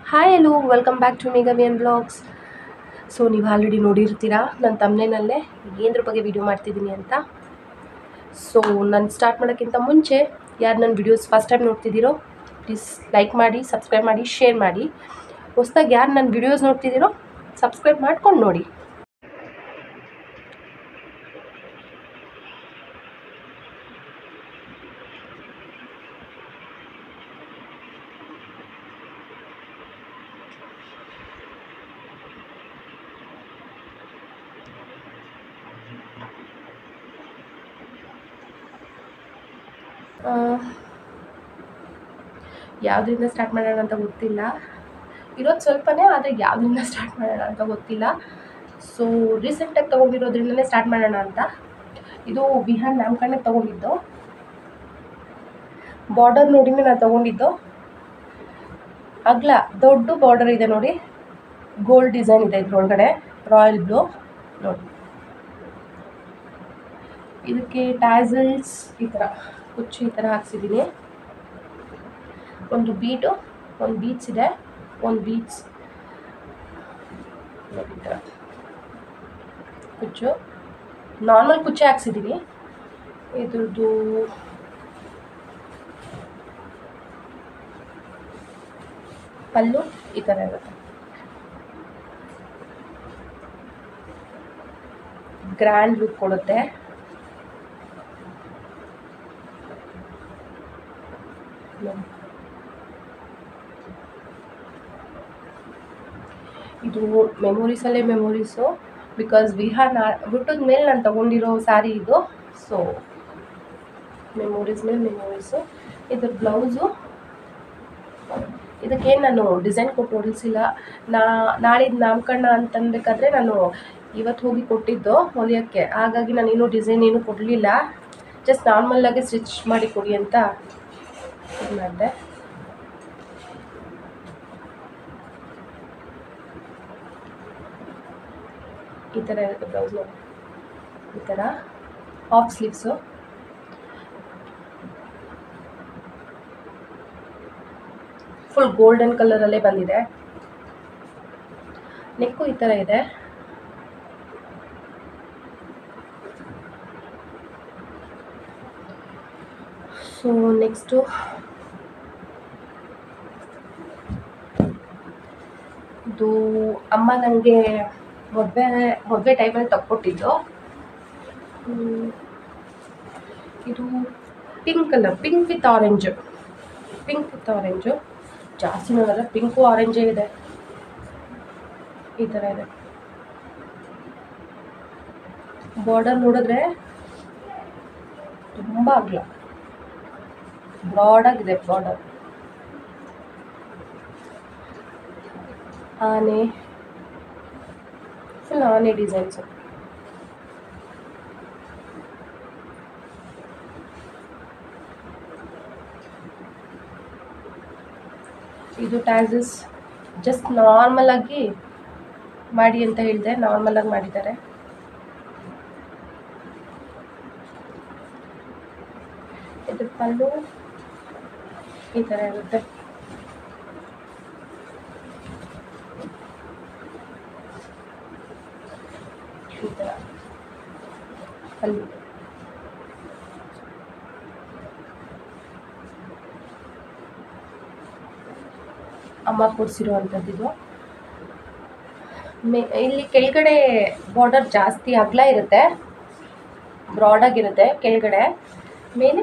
Hi hello welcome back to ಮೇಗಮಿಯನ್ blogs so ನೀವು already ನೋಡಿರ್ತೀರಾ ನನ್ನ ತಮ್ಮನೇನಲ್ಲೇ ಏನದ್ರ ಬಗ್ಗೆ ವಿಡಿಯೋ ಮಾಡ್ತಿದ್ದೀನಿ ಅಂತ ಸೊ ನಾನು ಸ್ಟಾರ್ಟ್ ಮಾಡೋಕ್ಕಿಂತ ಮುಂಚೆ ಯಾರು ನನ್ನ ವಿಡಿಯೋಸ್ ಫಸ್ಟ್ ಟೈಮ್ ನೋಡ್ತಿದ್ದೀರೋ ಪ್ಲೀಸ್ ಲೈಕ್ ಮಾಡಿ ಸಬ್ಸ್ಕ್ರೈಬ್ ಮಾಡಿ ಶೇರ್ ಮಾಡಿ ಹೊಸ್ದಾಗಿ ಯಾರು ನನ್ನ ವಿಡಿಯೋಸ್ ನೋಡ್ತಿದ್ದೀರೋ ಸಬ್ಸ್ಕ್ರೈಬ್ ಮಾಡ್ಕೊಂಡು ನೋಡಿ ಯಾವುದರಿಂದ ಸ್ಟಾರ್ಟ್ ಮಾಡೋಣ ಅಂತ ಗೊತ್ತಿಲ್ಲ ಇರೋದು ಸ್ವಲ್ಪನೇ ಆದರೆ ಯಾವುದರಿಂದ ಸ್ಟಾರ್ಟ್ ಮಾಡೋಣ ಅಂತ ಗೊತ್ತಿಲ್ಲ ಸೊ ರೀಸೆಂಟಾಗಿ ತೊಗೊಂಡಿರೋದ್ರಿಂದನೇ ಸ್ಟಾರ್ಟ್ ಮಾಡೋಣ ಅಂತ ಇದು ಬಿಹಾರ್ ನಾಮಕರಣಕ್ಕೆ ತೊಗೊಂಡಿದ್ದು ಬಾರ್ಡರ್ ನೋಡಿನೇ ನಾನು ತೊಗೊಂಡಿದ್ದು ಅಗಲ ದೊಡ್ಡ ಬಾರ್ಡರ್ ಇದೆ ನೋಡಿ ಗೋಲ್ಡ್ ಡಿಸೈನ್ ಇದೆ ಇದ್ರೊಳಗಡೆ ರಾಯಲ್ ಬ್ಲೂ ನೋಡಿ ಇದಕ್ಕೆ ಟ್ಯಾಸಲ್ಸ್ ಈ ಥರ ಕುಚ್ಚು ಈ ಥರ ಹಾಕ್ಸಿದ್ದೀನಿ ಒಂದು ಬೀಟು ಒಂದು ಬೀಟ್ಸ್ ಇದೆ ಒಂದು ಬೀಟ್ಸ್ ನೋಡಿ ಈ ಥರ ಕುಚ್ಚು ನಾರ್ಮಲ್ ಕುಚ್ಚೆ ಹಾಕ್ಸಿದ್ದೀನಿ ಇದ್ರದ್ದು ಪಲ್ಲು ಈ ಥರ ಇರುತ್ತೆ ಗ್ರ್ಯಾಂಡ್ ಲುಕ್ ಕೊಡುತ್ತೆ ನೋಡಿ. ಇದು ಮೆಮೊರೀಸಲ್ಲೇ ಮೆಮೊರೀಸು ಬಿಕಾಸ್ ವಿಹಾರ್ ನಾ ಬಿಟ್ಟದ ಮೇಲೆ ನಾನು ತೊಗೊಂಡಿರೋ ಸ್ಯಾರಿ ಇದು ಸೊ ಮೆಮೊರೀಸ್ ಮೇಲೆ ಮೆಮೊರೀಸು ಇದ್ರ ಬ್ಲೌಸು ಇದಕ್ಕೇನು ನಾನು ಡಿಸೈನ್ ಕೊಟ್ಟು ಹೊಲಿಸಿಲ್ಲ ನಾ ನಾಳಿದ್ದು ನಾಮಕರಣ ಅಂತನ್ಬೇಕಾದ್ರೆ ನಾನು ಇವತ್ತು ಹೋಗಿ ಕೊಟ್ಟಿದ್ದು ಹೊಲಿಯೋಕ್ಕೆ ಹಾಗಾಗಿ ನಾನೇನು ಡಿಸೈನ್ ಏನು ಕೊಡಲಿಲ್ಲ ಜಸ್ಟ್ ನಾರ್ಮಲ್ಲಾಗಿ ಸ್ಟಿಚ್ ಮಾಡಿ ಕೊಡಿ ಅಂತ ಇದು ಮಾಡಿದೆ ಈ ಥರ ಇರುತ್ತೆ ಬ್ಲೌಸ್ ನೋಡಿ ಈ ಥರ ಹಾಫ್ ಸ್ಲೀವ್ಸು ಫುಲ್ ಗೋಲ್ಡನ್ ಕಲರಲ್ಲೇ ಬಂದಿದೆ ನೆಕ್ಕು ಈ ಥರ ಇದೆ ಸೊ ನೆಕ್ಸ್ಟು ಇದು ಅಮ್ಮ ನನಗೆ ಮದುವೆ ಮದುವೆ ಟೈಮಲ್ಲಿ ತಕ್ಕೊಟ್ಟಿದ್ದು ಹ್ಮ್. ಇದು pink colour pink with orange pink with orange ಜಾಸ್ತಿ ನೋಡಲ್ಲ ಪಿಂಕು ಆರೆಂಜೇ ಇದೆ ಈ ಥರ ಇದೆ ಬಾರ್ಡರ್ ನೋಡಿದ್ರೆ ತುಂಬ ಅಗಲ ಬ್ರಾಡಾಗಿದೆ ಬಾರ್ಡರ್ ಆನೆ ಫುಲ್ ಆನೆ ಡಿಸೈನ್ಸು ಇದು ಟ್ಯಾಸಸ್ ಜಸ್ಟ್ ನಾರ್ಮಲ್ ಆಗಿ ಮಾಡಿ ಅಂತ ಹೇಳಿದೆ ನಾರ್ಮಲ್ ಆಗಿ ಮಾಡಿದ್ದಾರೆ ಇದು ಪಲ್ಲು ಈ ಥರ ಇರುತ್ತೆ ಈ ಥರ ಪಲ್ಲು ಅಮ್ಮ ಕೊಡಿಸಿರೋ ಅಂಥದ್ದಿದು ಮೇ ಇಲ್ಲಿ ಕೆಳಗಡೆ ಬಾರ್ಡರ್ ಜಾಸ್ತಿ ಅಗಲ ಇರುತ್ತೆ ಬ್ರಾಡಾಗಿರುತ್ತೆ ಕೆಳಗಡೆ ಮೇಲೆ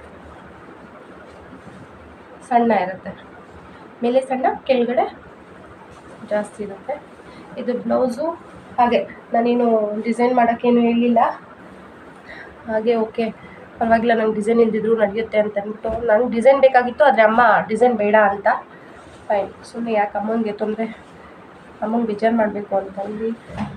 ಸಣ್ಣ ಇರುತ್ತೆ ಮೇಲೆ ಸಣ್ಣ ಕೆಳಗಡೆ ಜಾಸ್ತಿ ಇರುತ್ತೆ ಇದು ಬ್ಲೌಸು ಹಾಗೆ ನಾನೇನು ಡಿಸೈನ್ ಮಾಡೋಕ್ಕೇನು ಹೇಳಿಲ್ಲ ಹಾಗೆ ಓಕೆ ಪರವಾಗಿಲ್ಲ ನಂಗೆ ಡಿಸೈನ್ ಇಲ್ದಿದ್ರು ನಡೆಯುತ್ತೆ ಅಂತ ಅಂದ್ಬಿಟ್ಟು ನಂಗೆ ಡಿಸೈನ್ ಬೇಕಾಗಿತ್ತು ಆದರೆ ಅಮ್ಮ ಡಿಸೈನ್ ಬೇಡ ಅಂತ ಫೈನ್ ಸುಮ್ಮನೆ ಯಾಕೆ ಅಮ್ಮನಿಗೆ ತೊಂದರೆ ಅಮ್ಮಂಗೆ ಬೇಜಾರು ಮಾಡಬೇಕು ಅಂತಂದು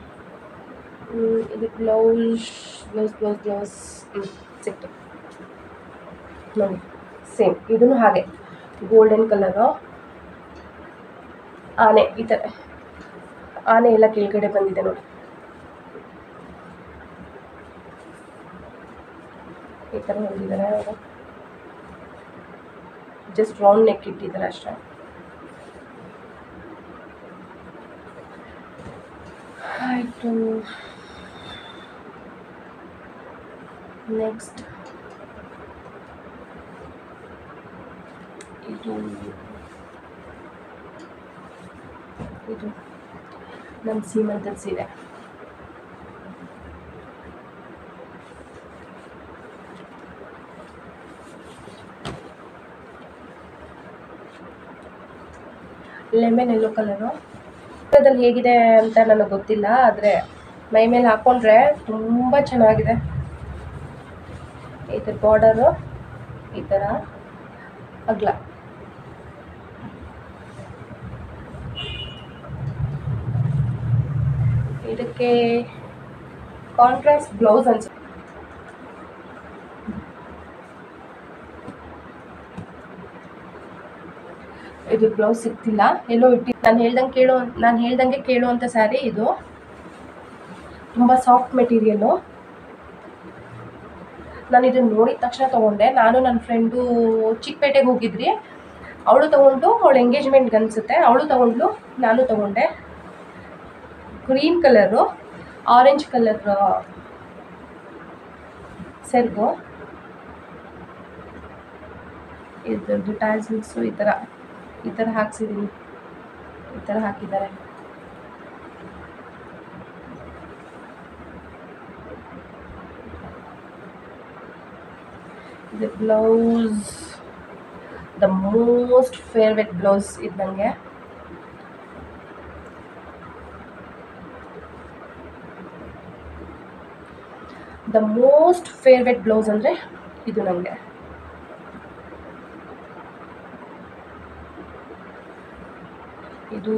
ಇದು ಬ್ಲೌಸ್ ಬ್ಲೌಸ್ ಬ್ಲೌಸ್ ಬ್ಲೌಸ್ ಹ್ಞೂ ಸಿಕ್ತು ನೋಡಿ ಸೇಮ್ ಇದೂ ಹಾಗೆ ಗೋಲ್ಡನ್ ಕಲರು ಆನೆ ಈ ಥರ ಆನೆ ಎಲ್ಲ ಕೆಳಗಡೆ ಬಂದಿದೆ ನೋಡಿ ಈ ಥರ ಹೊಂದಿದ್ದಾರೆ ಅವರು ಜಸ್ಟ್ ರೌಂಡ್ ನೆಕ್ ಇಟ್ಟಿದ್ದಾರೆ ಅಷ್ಟೇ ನೆಕ್ಸ್ಟು ನೆಕ್ಸ್ಟ್ ಇದು ಇದು ನಮ್ಮ ಸೀಮಂತದ ಸೀರೆ ಲೆಮನ್ ಎಲ್ಲೋ ಕಲರು ಚಿತ್ರದಲ್ಲಿ ಹೇಗಿದೆ ಅಂತ ನನಗೆ ಗೊತ್ತಿಲ್ಲ ಆದರೆ ಮೈ ಮೇಲೆ ಹಾಕ್ಕೊಂಡ್ರೆ ತುಂಬ ಚೆನ್ನಾಗಿದೆ ಇದ್ರ ಬಾರ್ಡರು ಈ ಥರ ಅಗ್ಲ ಇದಕ್ಕೆ ಕಾಂಟ್ರಾಸ್ಟ್ ಬ್ಲೌಸ್ ಅನ್ಸುತ್ತೆ ಇದು ಬ್ಲೌಸ್ ಸಿಗ್ತಿಲ್ಲ ಎಲ್ಲೋ ಇಟ್ಟು ನಾನು ಹೇಳ್ದಂಗೆ ಕೇಳೋ ನಾನು ಹೇಳ್ದಂಗೆ ಕೇಳುವಂಥ ಸ್ಯಾರಿ ಇದು ತುಂಬ ಸಾಫ್ಟ್ ಮೆಟೀರಿಯಲ್ಲು ನಾನು ಇದನ್ನು ನೋಡಿದ ತಕ್ಷಣ ತೊಗೊಂಡೆ ನಾನು ನನ್ನ ಫ್ರೆಂಡು ಚಿಕ್ಕಪೇಟೆಗೆ ಹೋಗಿದ್ರಿ ಅವಳು ತೊಗೊಂಡು ಅವಳು ಎಂಗೇಜ್ಮೆಂಟ್ಗೆ ಅನಿಸುತ್ತೆ ಅವಳು ತೊಗೊಂಡ್ಲು ನಾನು ತೊಗೊಂಡೆ ಗ್ರೀನ್ ಕಲರು ಆರೆಂಜ್ ಕಲರ್ ಸೆರ್ಗು ಇದ್ರದ್ದು ಟ್ಯಾಸಲ್ಸು ಈ ಥರ ಈ ಥರ ಹಾಕ್ಸಿದ್ದೀನಿ ಈ ಥರ ಹಾಕಿದ್ದಾರೆ ಇದು blouse the most favourite blouse ಇದು ನನಗೆ ದ ಮೋಸ್ಟ್ ಫೇವ್ರೆಟ್ ಬ್ಲೌಸ್ ಅಂದರೆ ಇದು ನನಗೆ ಇದು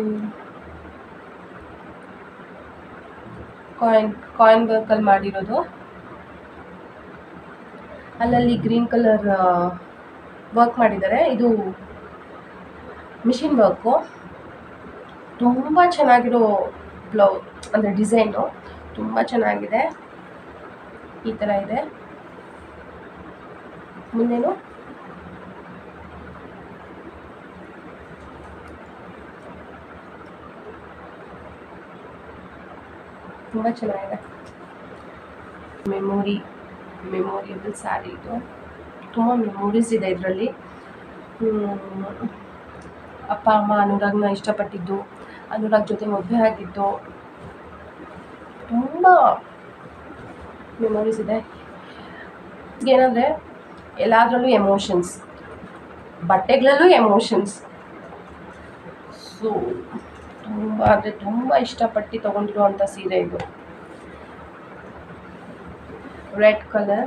ಕಾಯಿನ್ ಕಾಯಿನ್ ವರ್ಕಲ್ಲಿ ಮಾಡಿರೋದು ಅಲ್ಲಲ್ಲಿ ಗ್ರೀನ್ ಕಲರ್ ವರ್ಕ್ ಮಾಡಿದ್ದಾರೆ ಇದು ಮಿಷಿನ್ ವರ್ಕು ತುಂಬ ಚೆನ್ನಾಗಿರೋ ಬ್ಲೌಸ್ ಅಂದರೆ ಡಿಸೈನು ತುಂಬ ಚೆನ್ನಾಗಿದೆ ಈ ಥರ ಇದೆ ಮುಂದೇನು ತುಂಬ ಚೆನ್ನಾಗಿದೆ ಮೆಮೊರಿ ಮೆಮೊರಿಯಬಲ್ ಸ್ಯಾರಿ ಇದು ತುಂಬ ಮೆಮೊರೀಸ್ ಇದೆ ಇದರಲ್ಲಿ ಅಪ್ಪ ಅಮ್ಮ ಅನುರಾಗ್ನ ಇಷ್ಟಪಟ್ಟಿದ್ದು ಅನುರಾಗ್ ಜೊತೆ ಮದುವೆ ಆಗಿದ್ದು ತುಂಬ ಮೆಮೊರೀಸ್ ಇದೆ ಏನಂದರೆ ಎಲ್ಲದರಲ್ಲೂ ಎಮೋಷನ್ಸ್ ಬಟ್ಟೆಗಳಲ್ಲೂ ಎಮೋಷನ್ಸ್ ಸೊ ತುಂಬ ಅಂದರೆ ತುಂಬ ಇಷ್ಟಪಟ್ಟು ತೊಗೊಂಡಿರುವಂಥ ಸೀರೆ ಇದು ರೆಡ್ ಕಲರ್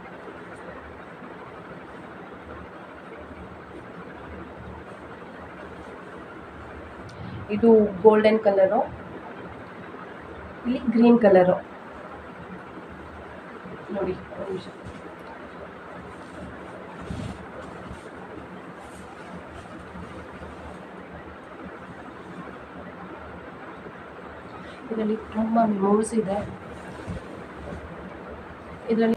ಇದು ಗೋಲ್ಡನ್ ಕಲರು ಇಲ್ಲಿ ಗ್ರೀನ್ ಕಲರು ನೋಡಿ ಒಂದು ನಿಮಿಷ ಇದರಲ್ಲಿ ತುಂಬ ಮೆಮೊರೀಸ್ ಇದೆ ಇದರಲ್ಲಿ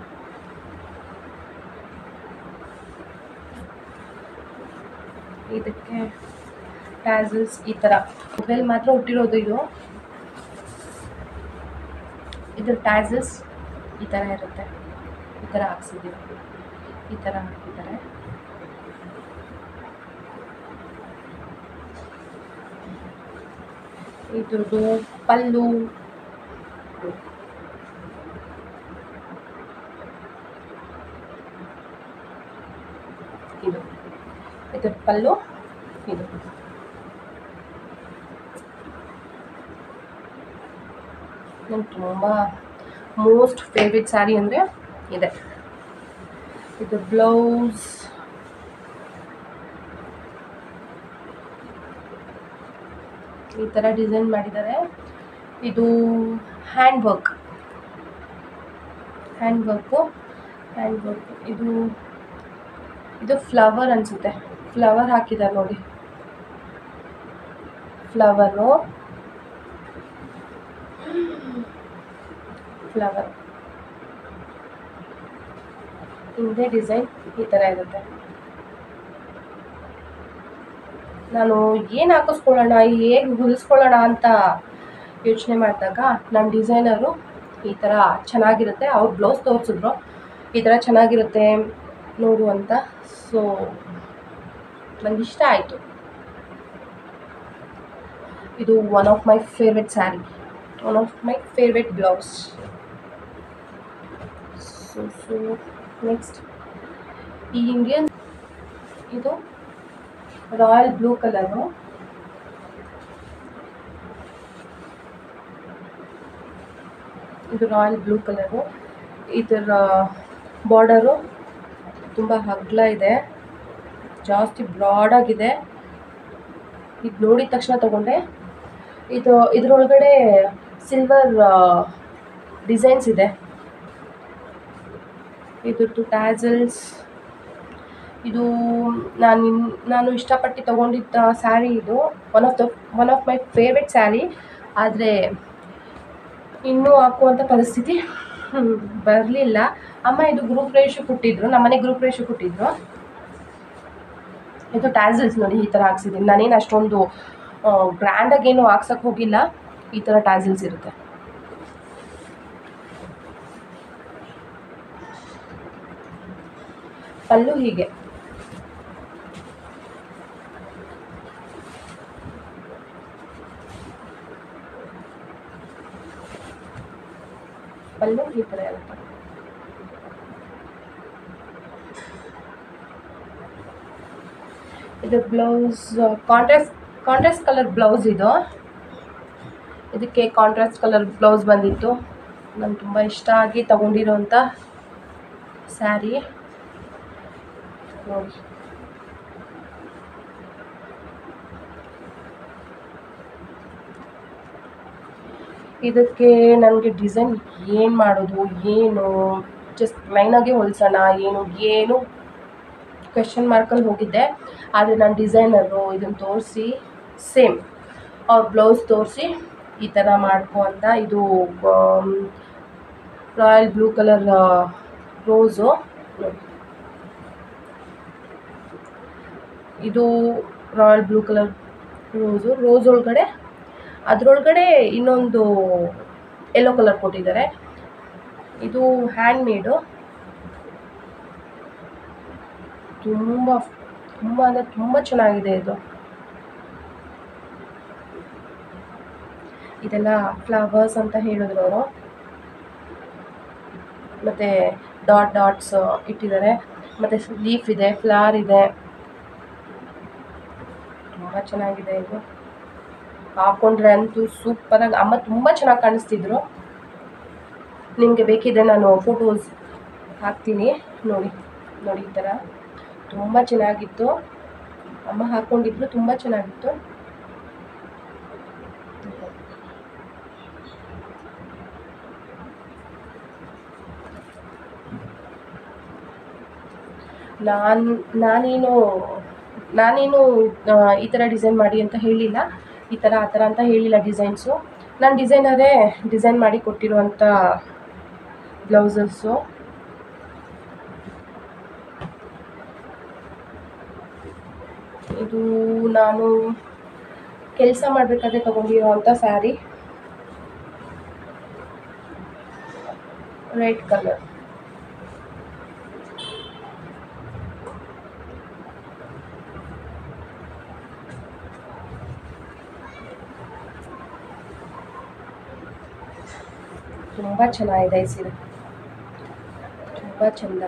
ಇದಕ್ಕೆ ಟ್ಯಾಸಲ್ಸ್ ಈ ಥರ ಮೊಬೈಲ್ ಮಾತ್ರ ಹುಟ್ಟಿರೋದು ಇದು ಇದ್ರ ಟ್ಯಾಸಲ್ಸ್ ಈ ಥರ ಇರುತ್ತೆ ಈ ಥರ ಹಾಕ್ಸಿದ್ದೀವಿ ಈ ಥರ ಹಾಕಿದ್ದಾರೆ ಇದ್ರದ್ದು ಪಲ್ಲು ಇದು ಇದ್ರ ಪಲ್ಲು ಇದು ನಂಗೆ ತುಂಬ ಮೋಸ್ಟ್ ಫೇವ್ರೆಟ್ ಸ್ಯಾರಿ ಅಂದರೆ ಇದೆ ಇದು ಬ್ಲೌಸ್ ಈ ಥರ ಡಿಸೈನ್ ಮಾಡಿದ್ದಾರೆ ಇದು hand work hand work hand work ಇದು ಇದು ಫ್ಲವರ್ ಅನಿಸುತ್ತೆ ಫ್ಲವರ್ ಹಾಕಿದ್ದಾರೆ ನೋಡಿ ಫ್ಲವರು ಫ್ಲವರ್ ಹಿಂದೆ ಡಿಸೈನ್ ಈ ಥರ ಇರುತ್ತೆ ನಾನು ಏನು ಹಾಕಿಸ್ಕೊಳ್ಳೋಣ ಹೇಗೆ ಹೊಲಿಸ್ಕೊಳ್ಳೋಣ ಅಂತ ಯೋಚನೆ ಮಾಡಿದಾಗ ನನ್ನ ಡಿಸೈನರು ಈ ಥರ ಚೆನ್ನಾಗಿರುತ್ತೆ ಅವ್ರು ಬ್ಲೌಸ್ ತೋರಿಸಿದ್ರು ಈ ಥರ ಚೆನ್ನಾಗಿರುತ್ತೆ ನೋಡು ಅಂತ ಸೊ ನನಗೆ ಇಷ್ಟ ಆಯಿತು ಇದು one of my favourite sari one of my favourite blouse so so next ಈ ಇಂಡಿಯನ್ ಇದು ರಾಯಲ್ ಬ್ಲೂ ಕಲರು ಇದು ರಾಯಲ್ ಬ್ಲೂ ಕಲರು ಇದರ ಬಾರ್ಡರು ತುಂಬ ಹಗ್ಲ ಇದೆ ಜಾಸ್ತಿ ಬ್ರಾಡಾಗಿದೆ ಇದು ನೋಡಿದ ತಕ್ಷಣ ತಗೊಂಡೆ ಇದು ಇದರೊಳಗಡೆ ಸಿಲ್ವರ್ ಡಿಸೈನ್ಸ್ ಇದೆ ಇದ್ರದ್ದು ಟ್ಯಾಸಲ್ಸ್ ಇದು ನಾನು ನಾನು ಇಷ್ಟಪಟ್ಟು ತೊಗೊಂಡಿದ್ದ ಸ್ಯಾರಿ ಇದು one of the one of my favourite sari ಆದರೆ ಇನ್ನೂ ಹಾಕುವಂಥ ಪರಿಸ್ಥಿತಿ ಬರಲಿಲ್ಲ ಅಮ್ಮ ಇದು ಗ್ರೂಪ್ ರೇಷು ಕೊಟ್ಟಿದ್ರು ನಮ್ಮನೆ ಗ್ರೂಪ್ ರೇಷು ಕೊಟ್ಟಿದ್ರು ಇದು ಟ್ಯಾಸಲ್ಸ್ ನೋಡಿ ಈ ಥರ ಹಾಕ್ಸಿದ್ದೀನಿ ನಾನೇನು ಅಷ್ಟೊಂದು ಗ್ರ್ಯಾಂಡಾಗಿ ಏನು ಹಾಕ್ಸಕ್ಕೆ ಹೋಗಿಲ್ಲ ಈ ಥರ ಟ್ಯಾಸಲ್ಸ್ ಇರುತ್ತೆ ಪಲ್ಲು ಹೀಗೆ ಪಲ್ಲು ಈ ಥರ ಇರುತ್ತೆ ಇದು blouse contrast contrast colour blouse ಇದು ಇದಕ್ಕೆ ಕಾಂಟ್ರಾಸ್ಟ್ ಕಲರ್ ಬ್ಲೌಸ್ ಬಂದಿತ್ತು ನಂಗೆ ತುಂಬ ಇಷ್ಟ ಆಗಿ ತಗೊಂಡಿರೋಂಥ ಸ್ಯಾರಿ ನೋಡಿ ಇದಕ್ಕೆ ನನಗೆ ಡಿಸೈನ್ ಏನು ಮಾಡೋದು ಏನು ಜಸ್ಟ್ ಲೈನಾಗೆ ಹೊಲ್ಸೋಣ ಏನು ಏನು ಕ್ವೆಶನ್ ಮಾರ್ಕಲ್ಲಿ ಹೋಗಿದ್ದೆ ಆದರೆ ನಾನು ಡಿಸೈನರು ಇದನ್ನು ತೋರಿಸಿ ಸೇಮ್ ಅವ್ರ ಬ್ಲೌಸ್ ತೋರಿಸಿ ಈ ಥರ ಮಾಡ್ಕೊ ಅಂತ ಇದು ರಾಯಲ್ ಬ್ಲೂ ಕಲರ್ ರೋಸು ಇದು royal blue colour rose rose ಒಳಗಡೆ ಅದರೊಳಗಡೆ ಇನ್ನೊಂದು ಯೆಲ್ಲೋ ಕಲರ್ ಕೊಟ್ಟಿದ್ದಾರೆ ಇದು ಹ್ಯಾಂಡ್ ಮೇಡು ತುಂಬ ತುಂಬ ಅಂದರೆ ತುಂಬ ಚೆನ್ನಾಗಿದೆ ಇದು ಇದೆಲ್ಲ ಫ್ಲವರ್ಸ್ ಅಂತ ಹೇಳಿದ್ರು ಅವರು ಮತ್ತು ಡಾಟ್ ಡಾಟ್ಸ್ ಇಟ್ಟಿದ್ದಾರೆ ಮತ್ತು ಲೀಫ್ ಇದೆ ಫ್ಲವರ್ ಇದೆ ತುಂಬ ಚೆನ್ನಾಗಿದೆ ಇದು ಹಾಕ್ಕೊಂಡ್ರೆ ಅಂತೂ ಸೂಪರಾಗಿ ಅಮ್ಮ ತುಂಬ ಚೆನ್ನಾಗಿ ಕಾಣಿಸ್ತಿದ್ರು ನಿಮಗೆ ಬೇಕಿದ್ರೆ ನಾನು ಫೋಟೋಸ್ ಹಾಕ್ತೀನಿ ನೋಡಿ ನೋಡಿ ಈ ಥರ ತುಂಬ ಚೆನ್ನಾಗಿತ್ತು ಅಮ್ಮ ಹಾಕ್ಕೊಂಡಿದ್ರು ತುಂಬ ಚೆನ್ನಾಗಿತ್ತು ನಾನು ನಾನೇನು ನಾನೇನು ಆ, ಈ ಥರ ಡಿಸೈನ್ ಮಾಡಿ ಅಂತ ಹೇಳಿಲ್ಲ ಈ ಥರ ಆ ಥರ ಅಂತ ಹೇಳಿಲ್ಲ ಡಿಸೈನ್ಸು ನಾನು ಡಿಸೈನರೇ ಡಿಸೈನ್ ಮಾಡಿ ಕೊಟ್ಟಿರುವಂಥ ಬ್ಲೌಸಸ್ಸು ಇದು ನಾನು ಕೆಲಸ ಮಾಡಬೇಕಾದ್ರೆ ತೊಗೊಂಡಿರುವಂಥ ಸ್ಯಾರಿ ರೆಡ್ ಕಲರ್ ತುಂಬ ಚೆನ್ನಾಗಿದೆ ಈ ಸೀರೆ ತುಂಬ ಚೆಂದ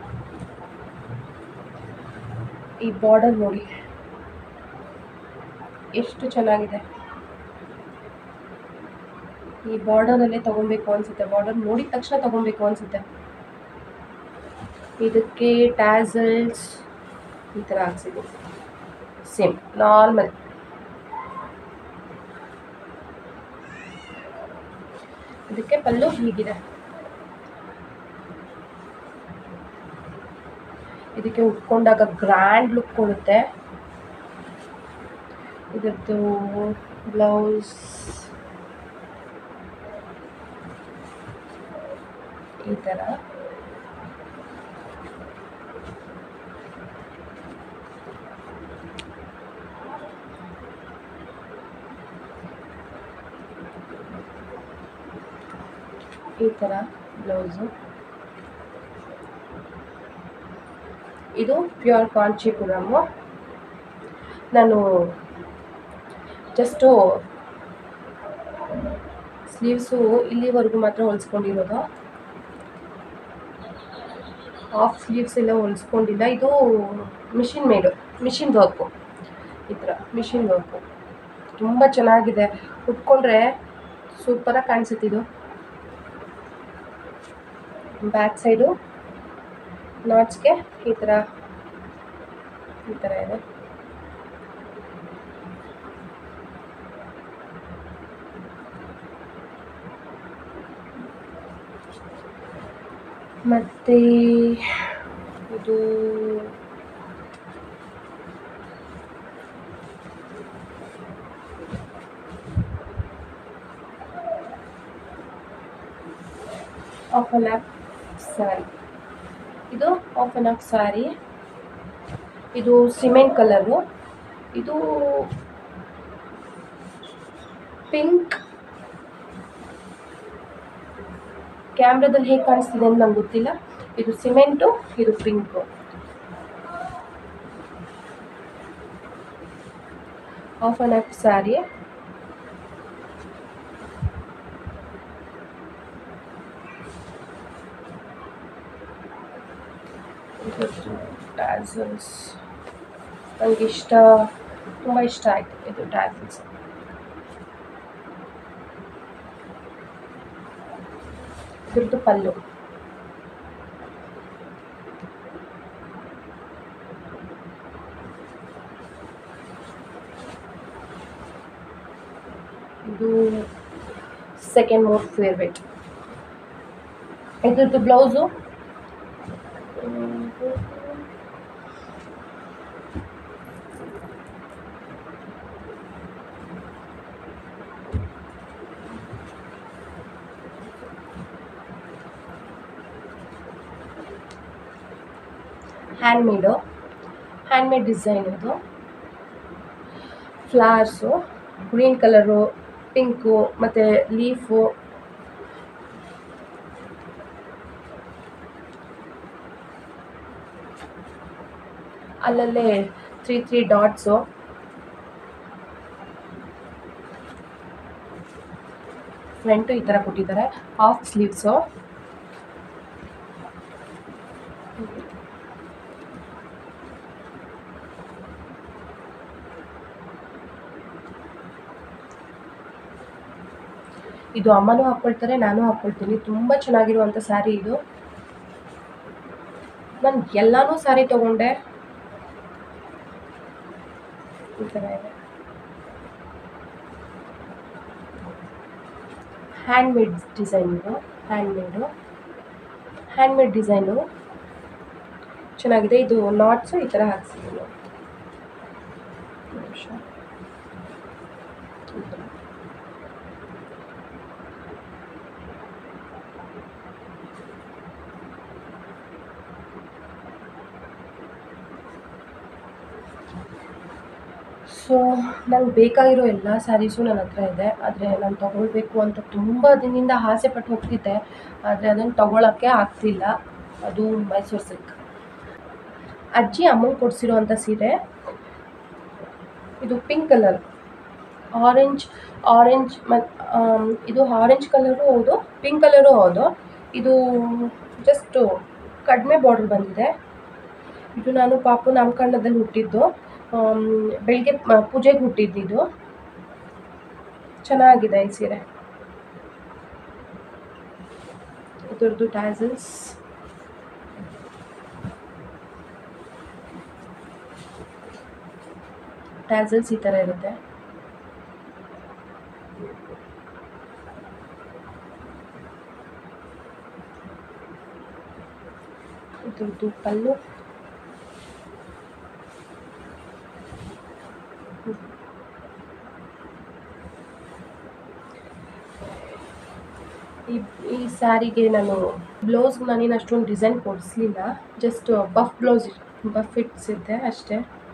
ಈ ಬಾರ್ಡರ್ ನೋಡಿ ಎಷ್ಟು ಚೆನ್ನಾಗಿದೆ ಈ ಬಾರ್ಡರಲ್ಲೇ ತಗೊಬೇಕು ಅನಿಸುತ್ತೆ ಬಾರ್ಡರ್ ನೋಡಿದ ತಕ್ಷಣ ತಗೊಬೇಕು ಅನಿಸುತ್ತೆ ಇದಕ್ಕೆ ಟ್ಯಾಸಲ್ಸ್ ಈ ಥರ ಹಾಕ್ಸಿದ್ದೀನಿ ಸೇಮ್ ನಾರ್ಮಲ್ ಇದಕ್ಕೆ ಪಲ್ಲು ಹೀಗಿದೆ ಇದಕ್ಕೆ ಉಟ್ಕೊಂಡಾಗ ಗ್ರ್ಯಾಂಡ್ ಲುಕ್ ಕೊಡುತ್ತೆ ಇದರದ್ದು ಬ್ಲೌಸ್ ಈ ಥರ ಈ ಥರ ಬ್ಲೌಸು ಇದು ಪ್ಯೂರ್ ಕಾಂಚೀಪುರಮು ನಾನು ಜಸ್ಟು ಸ್ಲೀವ್ಸು ಇಲ್ಲಿವರೆಗೂ ಮಾತ್ರ ಹೊಲಿಸ್ಕೊಂಡಿರೋದು ಹಾಫ್ ಸ್ಲೀವ್ಸ್ ಎಲ್ಲ ಹೊಲಿಸ್ಕೊಂಡಿಲ್ಲ ಇದು ಮಿಷಿನ್ ಮೇಡು ಮಿಷಿನ್ ವರ್ಕು ಈ ಥರ ಮಿಷಿನ್ ವರ್ಕು ತುಂಬ ಚೆನ್ನಾಗಿದೆ ಉಟ್ಕೊಂಡ್ರೆ ಸೂಪರಾಗಿ ಕಾಣಿಸುತ್ತೆ ಇದು ಬ್ಯಾಕ್ ಸೈಡು ನಾಟ್ಸ್ಗೆ ಈ ಥರ ಈ ಥರ ಇದೆ ಮತ್ತು ಇದು ಆಫ್ ಅನ್ ಆಫ್ ಸ್ಯಾರಿ ಇದು ಆಫ್ ಅನ್ ಆಫ್ ಸ್ಯಾರಿ ಇದು ಸಿಮೆಂಟ್ ಕಲರು ಇದು ಪಿಂಕ್ ಕ್ಯಾಮ್ರಾದಲ್ಲಿ ಹೇಗೆ ಕಾಣಿಸ್ತಿದೆ ಅಂತ ನಂಗೆ ಗೊತ್ತಿಲ್ಲ ಇದು ಸಿಮೆಂಟು ಇದು pink off on off sari tassels ನನಗೆ ಇಷ್ಟ ತುಂಬ ಇಷ್ಟ ಆಯಿತು ಇದು ಟ್ಯಾಸಲ್ಸ್ ಇದ್ರದ್ದು ಪಲ್ಲು ಇದು ಸೆಕೆಂಡ್ ಮೋಸ್ಟ್ ಫೇವ್ರೆಟ್ ಇದ್ರದ್ದು ಬ್ಲೌಸು ಹ್ಯಾಂಡ್ಮೇಡು ಹ್ಯಾಂಡ್ಮೇಡ್ ಡಿಸೈನ್ ಇದು ಫ್ಲವರ್ಸು ಗ್ರೀನ್ ಕಲರು ಪಿಂಕು ಮತ್ತು ಲೀಫು ಅಲ್ಲಲ್ಲೇ ತ್ರೀ ತ್ರೀ ಡಾಟ್ಸು ಫ್ರಂಟು ಈ ಥರ ಕೊಟ್ಟಿದ್ದಾರೆ ಹಾಫ್ ಸ್ಲೀವ್ಸು ಇದು ಅಮ್ಮನೂ ಹಾಕ್ಕೊಳ್ತಾರೆ ನಾನು ಹಾಕ್ಕೊಳ್ತೀನಿ ತುಂಬ ಚೆನ್ನಾಗಿರುವಂಥ ಸ್ಯಾರಿ ಇದು ನಾನು ಎಲ್ಲನೂ ಸ್ಯಾರಿ ತೊಗೊಂಡೆ ಈ ಥರ ಇದೆ ಹ್ಯಾಂಡ್ಮೇಡ್ ಡಿಸೈನ್ ಇದು ಹ್ಯಾಂಡ್ಮೇಡು ಹ್ಯಾಂಡ್ಮೇಡ್ ಡಿಸೈನು ಚೆನ್ನಾಗಿದೆ ಇದು ನಾಟ್ಸು ಈ ಥರ ಹಾಕ್ಸಿದ್ದೀನಿ ನಿಮಿಷ ಈ ಥರ ಸೊ ನಂಗೆ ಬೇಕಾಗಿರೋ ಎಲ್ಲ ಸ್ಯಾರೀಸು ನನ್ನ ಹತ್ರ ಇದೆ ಆದರೆ ನಾನು ತೊಗೊಳ್ಬೇಕು ಅಂತ ತುಂಬ ದಿನದಿಂದ ಆಸೆ ಪಟ್ಟು ಹೋಗ್ತಿದ್ದೆ ಆದರೆ ಅದನ್ನು ತೊಗೊಳಕ್ಕೆ ಆಗ್ತಿಲ್ಲ ಅದು ಮೈಸೂರು ಸಿಲ್ಕ್ ಅಜ್ಜಿ ಅಮ್ಮಂಗೆ ಕೊಡಿಸಿರೋವಂಥ ಸೀರೆ ಇದು ಪಿಂಕ್ ಕಲರ್ ಆರೆಂಜ್ ಆರೆಂಜ್ ಮತ್ತು ಇದು ಆರೆಂಜ್ ಕಲರು ಹೌದು ಪಿಂಕ್ ಕಲರು ಹೌದು ಇದು ಜಸ್ಟು ಕಡಿಮೆ ಬಾರ್ಡ್ರ್ ಬಂದಿದೆ ಇದು ನಾನು ಪಾಪು ನಾಮಕರಣದಲ್ಲಿ ಹುಟ್ಟಿದ್ದು ಆಮ್, ಬೆಳಿಗ್ಗೆ ಮ- ಪೂಜೆಗೆ ಹುಟ್ಟಿದ್ದಿದ್ದು ಚೆನ್ನಾಗಿದೆ ಈ ಸೀರೆ ಇದ್ರದ್ದು ಟ್ಯಾಸಲ್ಸ್ ಟ್ಯಾಸಲ್ಸ್ ಈ ಥರ ಇರುತ್ತೆ ಇದ್ರದ್ದು ಪಲ್ಲು ಈ ಈ ಸ್ಯಾರಿಗೆ ನಾನು ಬ್ಲೌಸ್ಗೆ ನಾನೇನು ಅಷ್ಟೊಂದು ಡಿಸೈನ್ ಕೊಡಿಸ್ಲಿಲ್ಲ ಜಸ್ಟ್ ಬಫ್ ಬ್ಲೌಸ್ ಬಫ್ ಇಟ್ಸಿದ್ದೆ ಅಷ್ಟೇ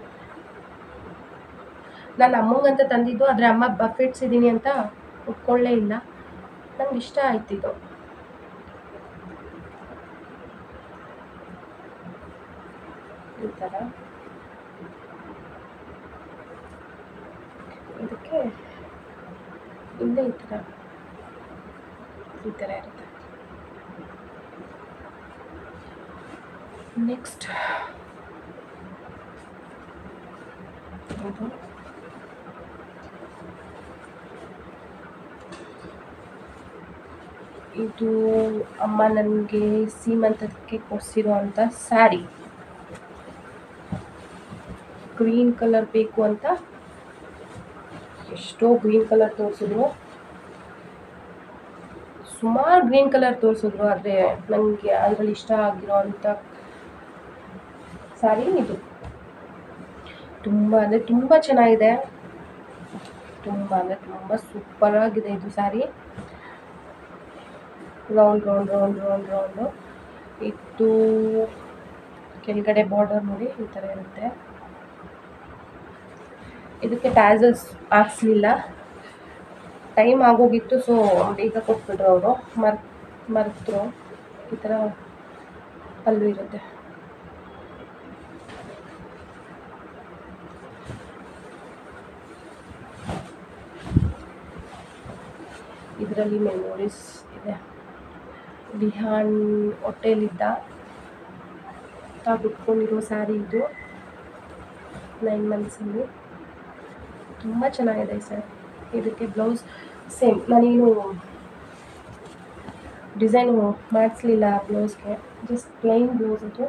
ನಾನು ಅಮ್ಮಂಗಂತ ತಂದಿದ್ದು ಆದರೆ ಅಮ್ಮ ಬಫ್ ಇಟ್ಸಿದ್ದೀನಿ ಅಂತ ಒಪ್ಕೊಳ್ಳೇ ಇಲ್ಲ ನಂಗೆ ಇಷ್ಟ ಆಯ್ತು ಇದು ಈ ಥರ ಇದಕ್ಕೆ ಹಿಂದೆ ಈ ಥರ ಈ ಥರ ಇರುತ್ತೆ ನೆಕ್ಸ್ಟ್ ಇದು ಇದು ಅಮ್ಮ ನನಗೆ ಸೀಮಂತಕ್ಕೆ ಕೊಡಿಸಿರೋ ಅಂಥ ಸ್ಯಾರಿ ಗ್ರೀನ್ ಕಲರ್ ಬೇಕು ಅಂತ ಎಷ್ಟೋ ಗ್ರೀನ್ ಕಲರ್ ತೋರಿಸಿದ್ರು ಸುಮಾರು ಗ್ರೀನ್ ಕಲರ್ ತೋರಿಸಿದ್ರು ಆದರೆ ನನಗೆ ಅದರಲ್ಲಿ ಇಷ್ಟ ಆಗಿರೋ ಅಂಥ ಸ್ಯಾರಿ ಇದು ತುಂಬ ಅಂದರೆ ತುಂಬ ಚೆನ್ನಾಗಿದೆ ತುಂಬ ಅಂದರೆ ತುಂಬ ಸೂಪರಾಗಿದೆ ಇದು sari round round round round round ಇದು ಕೆಳಗಡೆ ಬಾರ್ಡರ್ ನೋಡಿ ಈ ಥರ ಇರುತ್ತೆ ಇದಕ್ಕೆ ಟ್ಯಾಸಲ್ಸ್ ಹಾಕ್ಸ್ಲಿಲ್ಲ ಟೈಮ್ ಆಗೋಗಿತ್ತು ಸೊ ಬೇಗ ಕೊಟ್ಬಿಟ್ರು ಅವರು ಮರ್ ಮರೆತರು ಈ ಥರ ಪಲ್ಲು ಇರುತ್ತೆ ಇದರಲ್ಲಿ ಮೆಮೊರೀಸ್ ಇದೆ ಬಿಹಾನ್ ಹೊಟ್ಟೆಲಿದ್ದ ಉಟ್ಕೊಂಡಿರೋ ಸ್ಯಾರಿ ಇದು ನೈನ್ ಮಂತ್ಸಲ್ಲಿ ತುಂಬ ಚೆನ್ನಾಗಿದೆ ಸರ್ ಇದಕ್ಕೆ ಬ್ಲೌಸ್ ಸೇಮ್ ನಾನೇನು ಡಿಸೈನು ಮಾಡಿಸ್ಲಿಲ್ಲ ಬ್ಲೌಸ್ಗೆ ಜಸ್ಟ್ ಪ್ಲೈನ್ ಬ್ಲೌಸ್ ಅದು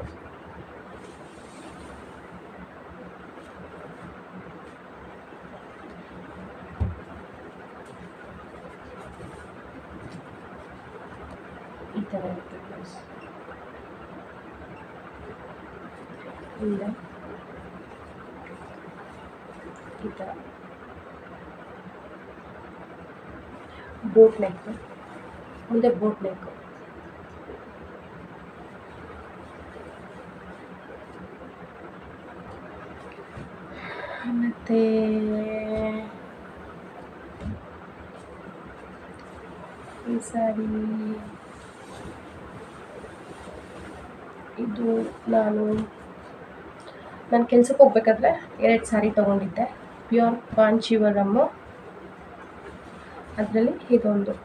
ಈ ಥರ ಇರುತ್ತೆ ಬ್ಲೌಸ್ ಇಲ್ಲ ಈ ಥರ ಬೋಟ್ ನೆಕ್ ಮುಂದೆ ಬೋಟ್ ನೆಕ್ ಮತ್ತು ಈ ಸಾರಿ ಇದು ನಾನು ನಾನು ಕೆಲ್ಸಕ್ಕೆ ಹೋಗ್ಬೇಕಾದ್ರೆ ಎರಡು ಸಾರಿ ತೊಗೊಂಡಿದ್ದೆ ಪ್ಯೂರ್ ಕಾಂಚೀವರಮ್ಮು ಅದರಲ್ಲಿ ಇದೊಂದು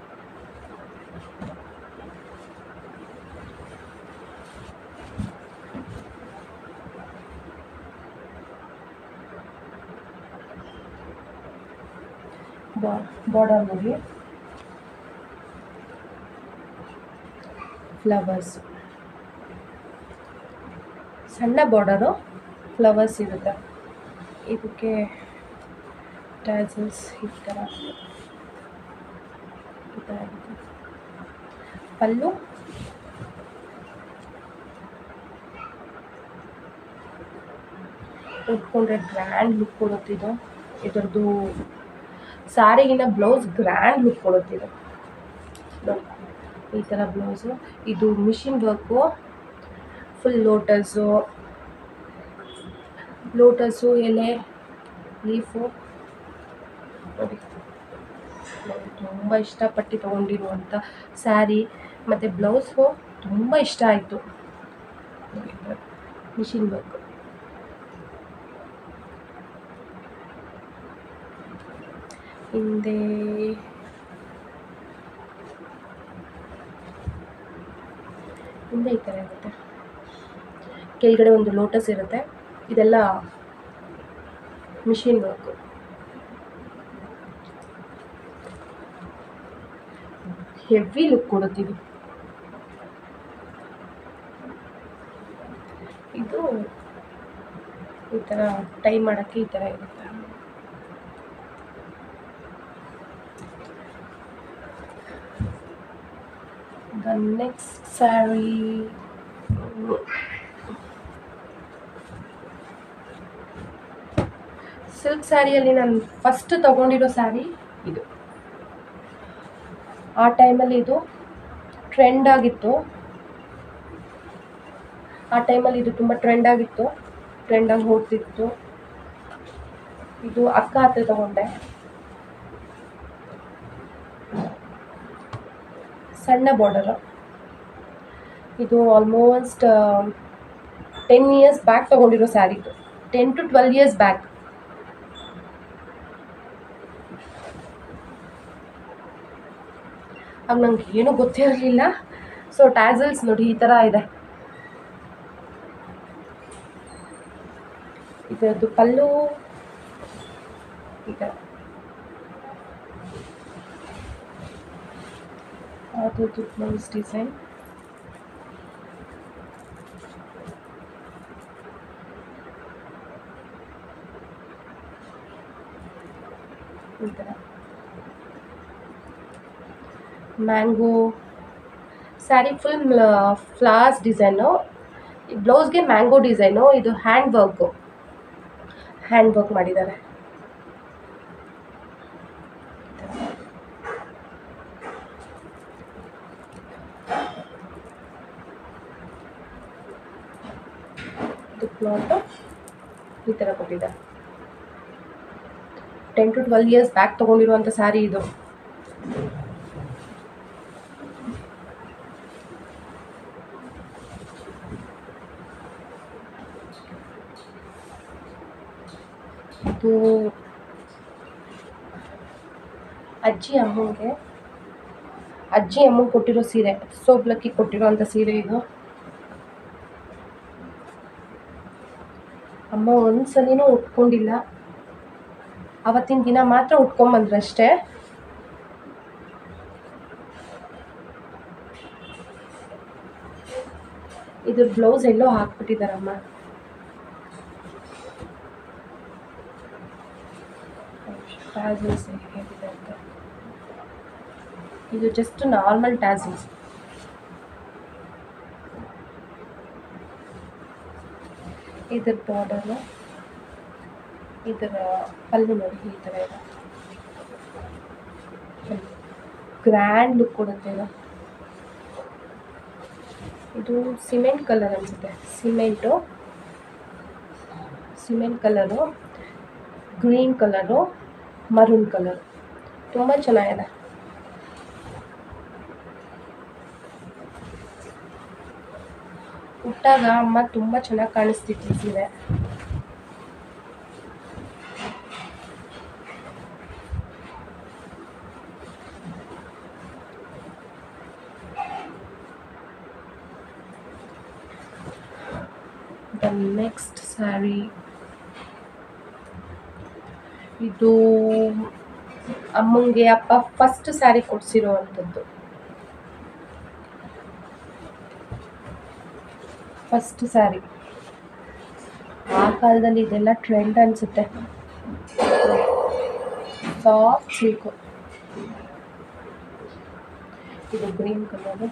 ಬಾರ್ಡರ್ ನೋಡಿ ಫ್ಲವರ್ಸ್ ಸಣ್ಣ ಬಾರ್ಡರು ಫ್ಲವರ್ಸ್ ಇರುತ್ತೆ ಇದಕ್ಕೆ ಟ್ಯಾಸಲ್ಸ್ ಈ ಥರ ಈ ಥರ ಇರುತ್ತೆ ಪಲ್ಲು ಉಟ್ಕೊಂಡ್ರೆ ಗ್ರ್ಯಾಂಡ್ ಲುಕ್ ಕೊಡುತ್ತಿದ್ದು ಇದರದ್ದು ಸ್ಯಾರಿಗಿನ ಬ್ಲೌಸ್ ಗ್ರ್ಯಾಂಡ್ ಲುಕ್ ಕೊಡುತ್ತಿದೆ ನೋಡಿ ಈ ಥರ ಬ್ಲೌಸು ಇದು machine work full lotus lotus ಎಲೆ ಲೀಫು ನೋಡಿ ನನಗೆ ತುಂಬ ಇಷ್ಟಪಟ್ಟು ತೊಗೊಂಡಿರುವಂಥ ಸ್ಯಾರಿ ಮತ್ತು ಬ್ಲೌಸು ತುಂಬ ಇಷ್ಟ ಆಯಿತು ಮಿಷಿನ್ ವರ್ಕ್ ಹಿಂದೆ ಹಿಂದೆ ಈ ಥರ ಇರುತ್ತೆ ಕೆಳಗಡೆ ಒಂದು ಲೋಟಸ್ ಇರುತ್ತೆ ಇದೆಲ್ಲ ಮಿಷಿನ್ ವರ್ಕು ಹೆವಿ ಲುಕ್ ಕೊಡುತ್ತಿದ್ದು ಇದು ಈ ಥರ ಟೈ ಮಾಡೋಕ್ಕೆ ಈ ಥರ ಇರುತ್ತೆ the next saree ಸಿಲ್ಕ್ ಸ್ಯಾರಿಯಲ್ಲಿ ನಾನು ಫಸ್ಟ್ ತಗೊಂಡಿರೋ ಸ್ಯಾರಿ ಇದು ಆ ಟೈಮಲ್ಲಿ ಇದು ಟ್ರೆಂಡ್ ಆಗಿತ್ತು ಆ ಟೈಮಲ್ಲಿ ಇದು ತುಂಬ ಟ್ರೆಂಡ್ ಆಗಿತ್ತು ಟ್ರೆಂಡಾಗಿ ಹೋಗ್ತಿತ್ತು ಇದು ಅಕ್ಕ ಹತ್ರ ತಗೊಂಡೆ ಸಣ್ಣ ಬಾರ್ಡರು ಇದು ಆಲ್ಮೋಸ್ಟ್ ಟೆನ್ ಇಯರ್ಸ್ ಬ್ಯಾಕ್ ತೊಗೊಂಡಿರೋ sari ten to twelve years back ಆಗ ನಂಗೆ ಏನೂ ಗೊತ್ತೇ ಇರಲಿಲ್ಲ ಸೊ ಟ್ಯಾಸಲ್ಸ್ ನೋಡಿ ಈ ಥರ ಇದೆ ಇದರದ್ದು ಪಲ್ಲು ಈ ಥರ ಅದ್ರದ್ದು ಬ್ಲೌಸ್ ಡಿಸೈನ್ ಈ ಥರ mango sari full flowers design ಬ್ಲೌಸ್ಗೆ ಮ್ಯಾಂಗೋ ಡಿಸೈನು ಇದು ಹ್ಯಾಂಡ್ ವರ್ಕು ಹ್ಯಾಂಡ್ ವರ್ಕ್ ಮಾಡಿದ್ದಾರೆ ಇದು ಕ್ಲಾತು ಈ ಥರ ಕೊಟ್ಟಿದ್ದಾರೆ ten to twelve years back ತೊಗೊಂಡಿರುವಂಥ ಸ್ಯಾರಿ ಇದು ಇದು ಅಜ್ಜಿ ಅಮ್ಮಂಗೆ ಅಜ್ಜಿ ಅಮ್ಮಂಗೆ ಕೊಟ್ಟಿರೋ ಸೀರೆ ಸೋಬ್ಲಕ್ಕಿ ಕೊಟ್ಟಿರೋ ಅಂಥ ಸೀರೆ ಇದು ಅಮ್ಮ ಒಂದು ಸಲಿನೂ ಉಟ್ಕೊಂಡಿಲ್ಲ ಅವತ್ತಿನ ದಿನ ಮಾತ್ರ ಉಟ್ಕೊಂಬಂದ್ರು ಅಷ್ಟೇ ಇದ್ರ ಬ್ಲೌಸ್ ಎಲ್ಲೋ ಹಾಕ್ಬಿಟ್ಟಿದಾರಮ್ಮ ಟ್ಯಾಸಲ್ಸ್ ಹೇಗಿದೆ ಅಂತ ಇದು ಜಸ್ಟ್ ನಾರ್ಮಲ್ ಟ್ಯಾಸಲ್ಸ್ ಇದ್ರ ಬಾರ್ಡರು ಇದರ ಪಲ್ಲು ನೋಡಿ ಈ ಥರ ಇದೆ ಗ್ರ್ಯಾಂಡ್ ಲುಕ್ ಕೊಡುತ್ತೆ ಇದು ಇದು ಸಿಮೆಂಟ್ ಕಲರ್ ಅನಿಸುತ್ತೆ cement cement colour green colour maroon colour ತುಂಬ ಚೆನ್ನಾಗಿದೆ ಹುಟ್ಟಾಗ ಅಮ್ಮ ತುಂಬ ಚೆನ್ನಾಗಿ ಕಾಣಿಸ್ತಿತ್ತು ಈ ಸೀರೆ ದ ನೆಕ್ಸ್ಟ್ ಸ್ಯಾರಿ ಇದು ಅಮ್ಮಂಗೆ ಅಪ್ಪ ಫಸ್ಟ್ ಸ್ಯಾರಿ ಕೊಡ್ಸಿರೋ ಅಂಥದ್ದು ಫಸ್ಟ್ ಸ್ಯಾರಿ ಆ ಕಾಲದಲ್ಲಿ ಇದೆಲ್ಲ ಟ್ರೆಂಡ್ ಅನಿಸುತ್ತೆ ಸಾಫ್ಟ್ ಸಿಲ್ಕು ಇದು ಗ್ರೀನ್ ಕಲರು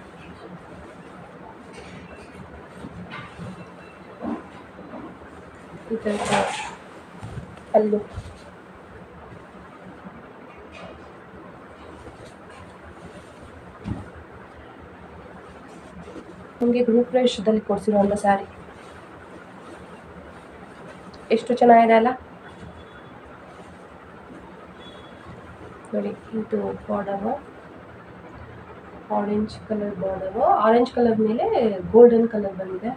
ಇದರ ಪಲ್ಲು ನಮಗೆ ಗೃಹಪ್ರವೇಶದಲ್ಲಿ ಕೊಡಿಸಿರುವಂಥ ಸ್ಯಾರಿ ಎಷ್ಟು ಚೆನ್ನಾಗಿದೆ ಅಲ್ಲ ನೋಡಿ ಇದು border orange colour border orange colour ಮೇಲೆ ಗೋಲ್ಡನ್ ಕಲರ್ ಬಂದಿದೆ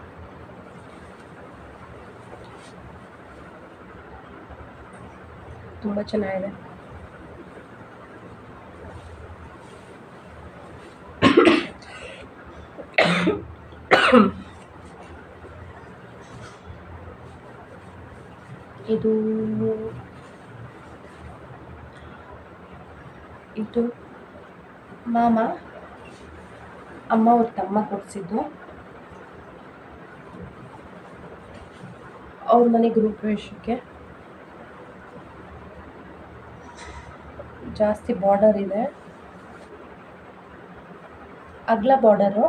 ತುಂಬ ಚೆನ್ನಾಗಿದೆ ಇದು ಇದು ಮಾಮ ಅಮ್ಮ ಅವ್ರ ತಮ್ಮ ಕೊಡಿಸಿದ್ದು ಅವ್ರ ಮನೆ ಗೃಹಪ್ರವೇಶಕ್ಕೆ ಜಾಸ್ತಿ ಬಾರ್ಡರ್ ಇದೆ ಅಗ್ಲ ಬಾರ್ಡರು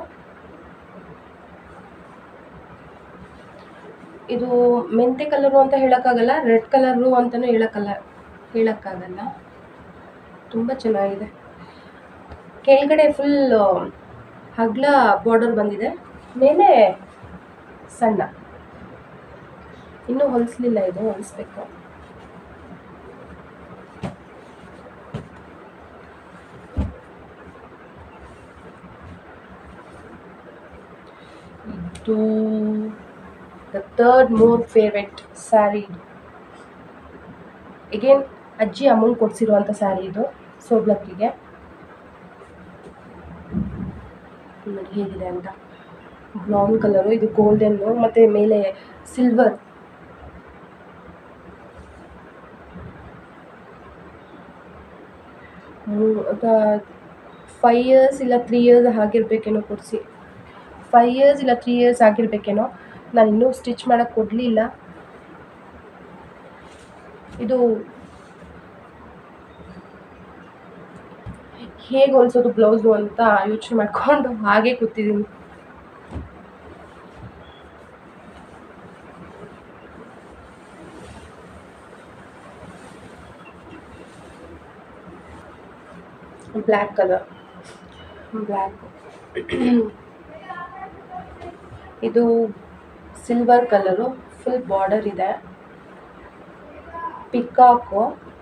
ಇದು ಮೆಂತೆ ಕಲರು ಅಂತ ಹೇಳೋಕ್ಕಾಗಲ್ಲ ರೆಡ್ ಕಲರು ಅಂತಲೂ ಹೇಳೋಕ್ಕಲ್ಲ ಹೇಳೋಕ್ಕಾಗಲ್ಲ ತುಂಬ ಚೆನ್ನಾಗಿದೆ ಕೆಳಗಡೆ ಫುಲ್ ಹಗ್ಲ ಬಾರ್ಡರ್ ಬಂದಿದೆ ಮೇಲೆ ಸಣ್ಣ ಇನ್ನೂ ಹೊಲಿಸ್ಲಿಲ್ಲ ಇದು ಹೊಲಿಸ್ಬೇಕು ಇದು the third more favourite sari ಇದು ಎಗೇನ್ ಅಜ್ಜಿ ಅಮ್ಮಂಗೆ ಕೊಡಿಸಿರುವಂಥ ಸ್ಯಾರಿ ಇದು ಸೋಬ್ಲಕ್ಕಿಗೆ ನೋಡಿ ಹೇಗಿದೆ ಅಂತ ಬ್ರೌನ್ ಕಲರು ಇದು ಗೋಲ್ಡನ್ನು ಮತ್ತು ಮೇಲೆ ಸಿಲ್ವರ್ ಫೈ ಇಯರ್ಸ್ ಇಲ್ಲ ತ್ರೀ ಇಯರ್ಸ್ ಆಗಿರ್ಬೇಕೇನೋ ಕೊಡಿಸಿ ಫೈ ಇಯರ್ಸ್ ಇಲ್ಲ ತ್ರೀ ಇಯರ್ಸ್ ಆಗಿರ್ಬೇಕೇನೋ ನಾನು ಇನ್ನೂ ಸ್ಟಿಚ್ ಮಾಡೋಕ್ಕೆ ಕೊಡಲಿಲ್ಲ ಇದು ಹೇಗೆ ಹೊಲ್ಸೋದು ಬ್ಲೌಸು ಅಂತ ಯೋಚನೆ ಮಾಡಿಕೊಂಡು ಹಾಗೆ ಕೂತಿದ್ದೀನಿ ಬ್ಲ್ಯಾಕ್ ಕಲರ್ ಬ್ಲ್ಯಾಕ್ ಇದು ಸಿಲ್ವರ್ ಕಲರು ಫುಲ್ ಬಾರ್ಡರ್ ಇದೆ ಪಿಕಾಕು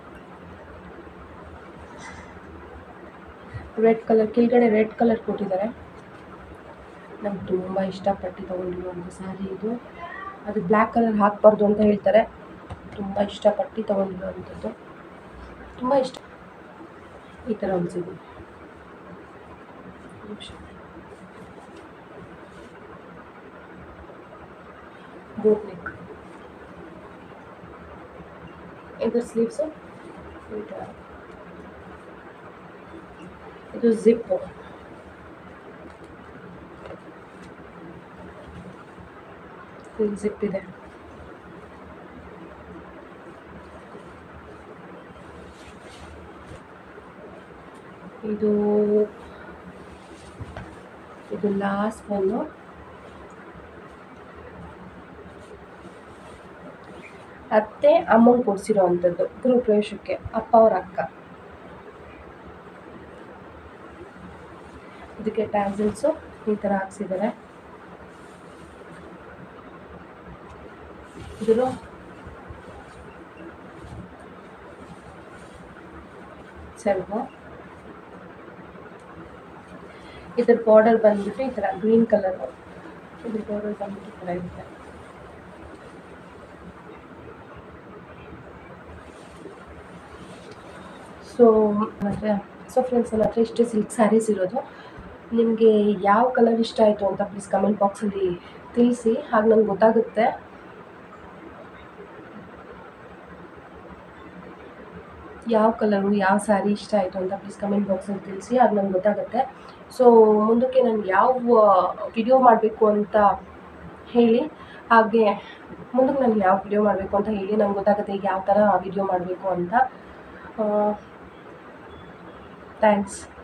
ರೆಡ್ ಕಲರ್ ಕೆಳಗಡೆ ರೆಡ್ ಕಲರ್ ಕೊಟ್ಟಿದ್ದಾರೆ ನಂಗೆ ತುಂಬ ಇಷ್ಟಪಟ್ಟು ತೊಗೊಂಡಿರುವಂಥ ಸ್ಯಾರಿ ಇದು ಅದು ಬ್ಲ್ಯಾಕ್ ಕಲರ್ ಹಾಕಬಾರ್ದು ಅಂತ ಹೇಳ್ತಾರೆ ತುಂಬ ಇಷ್ಟಪಟ್ಟು ತೊಗೊಂಡಿರುವಂಥದ್ದು ತುಂಬ ಇಷ್ಟ ಈ ಥರ ಹೊಲ್ಸಿದ್ದೀನಿ ಬೋಟ್ ನೆಕ್ ಇದ್ರ ಸ್ಲೀವ್ಸು ಈ ಥರ ಇದು ಜಿಪ್ಪು ಫುಲ್ ಜಿಪ್ ಇದೆ ಇದು ಇದು ಲಾಸ್ಟ್ ಒಂದು ಅತ್ತೆ ಅಮ್ಮಂಗೆ ಕೊಡಿಸಿರೋ ಅಂಥದ್ದು ಗೃಹಪ್ರವೇಶಕ್ಕೆ ಅಪ್ಪ ಅವ್ರ ಅಕ್ಕ ಇದಕ್ಕೆ ಟ್ಯಾಸಲ್ಸು ಈ ಥರ ಹಾಕ್ಸಿದ್ದಾರೆ ಇದ್ರ ಸೆಲ್ವ ಇದ್ರ ಬಾರ್ಡರ್ ಬಂದ್ಬಿಟ್ಟು ಈ ಥರ ಗ್ರೀನ್ ಕಲರ್ ಇದ್ರ ಬಾರ್ಡರ್ ಬಂದ್ಬಿಟ್ಟು ಈ ಥರ ಇರುತ್ತೆ ಸೊ ಮತ್ತು ಸೊ ಫ್ರೆಂಡ್ಸ್ ನನ್ನ ಹತ್ರ ಇಷ್ಟೇ ಸಿಲ್ಕ್ ಸ್ಯಾರೀಸ್ ಇರೋದು ನಿಮಗೆ ಯಾವ ಕಲರ್ ಇಷ್ಟ ಆಯಿತು ಅಂತ ಪ್ಲೀಸ್ ಕಮೆಂಟ್ ಬಾಕ್ಸಲ್ಲಿ ತಿಳಿಸಿ ಹಾಗೆ ನಂಗೆ ಗೊತ್ತಾಗುತ್ತೆ ಯಾವ ಕಲರು ಯಾವ ಸ್ಯಾರಿ ಇಷ್ಟ ಆಯಿತು ಅಂತ ಪ್ಲೀಸ್ ಕಮೆಂಟ್ ಬಾಕ್ಸಲ್ಲಿ ತಿಳಿಸಿ ಅದು ನಂಗೆ ಗೊತ್ತಾಗುತ್ತೆ ಸೊ ಮುಂದಕ್ಕೆ ನಾನು ಯಾವ ವಿಡಿಯೋ ಮಾಡಬೇಕು ಅಂತ ಹೇಳಿ ಹಾಗೆ ಮುಂದಕ್ಕೆ ನಾನು ಯಾವ ವಿಡಿಯೋ ಮಾಡಬೇಕು ಅಂತ ಹೇಳಿ ನಂಗೆ ಗೊತ್ತಾಗುತ್ತೆ ಈಗ ಯಾವ ಥರ ವಿಡಿಯೋ ಮಾಡಬೇಕು ಅಂತ ಥ್ಯಾಂಕ್ಸ್